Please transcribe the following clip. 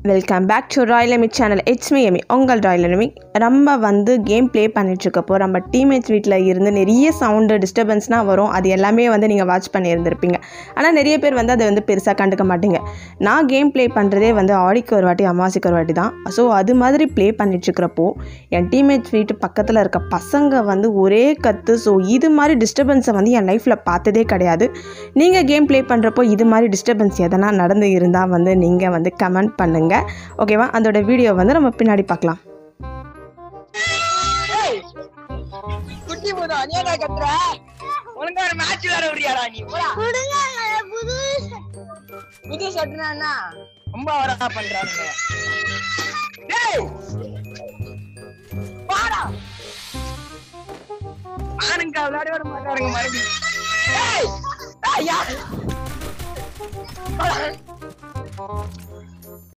welcome back to Royal Emy channel it's me Emy உங்கள் Royal Emy நம்ம வந்து game play பண்ணிட்டுருக்கப்போ நம்ம teammates வீட்டில் இருந்து நிறைய சவுண்டு டிஸ்டர்பன்ஸ்னால் வரும் அது எல்லாமே வந்து நீங்கள் வாட்ச் பண்ணியிருந்திருப்பீங்க ஆனால் நிறைய பேர் வந்து அதை வந்து பெருசாக கண்டுக்க மாட்டீங்க நான் கேம் ப்ளே பண்ணுறதே வந்து ஆடிக்கு ஒரு வாட்டி அமாவாசைக்கு ஒரு வாட்டி தான் ஸோ அது மாதிரி ப்ளே பண்ணிட்டுருக்கிறப்போ என் டீம்மேட்ஸ் வீட்டு பக்கத்தில் இருக்க பசங்க வந்து ஒரே கத்து ஸோ இது மாதிரி டிஸ்டர்பன்ஸை வந்து என் லைஃப்பில் பார்த்ததே கிடையாது நீங்கள் கேம் ப்ளே பண்ணுறப்போ இது மாதிரி டிஸ்டர்பன்ஸ் எதனா நடந்து இருந்தால் வந்து நீங்கள் வந்து கமெண்ட் பண்ணுங்கள் ஓகேவா அதோட வீடியோ வந்து நம்ம பின்னாடி பார்க்கலாம் ஏய், குட்டி போதா நீ என்ன கத்துற ஒழுங்கா ஒரு மேட்ச் வேற விடியாடா நீ போடா புது சட்டுனா என்ன ரொம்ப வரா பண்றானுங்க டேய் பாடா ஆனுங்க விளையாட விட மாட்டாருங்க மறுபடியும் ஏய் ஐயா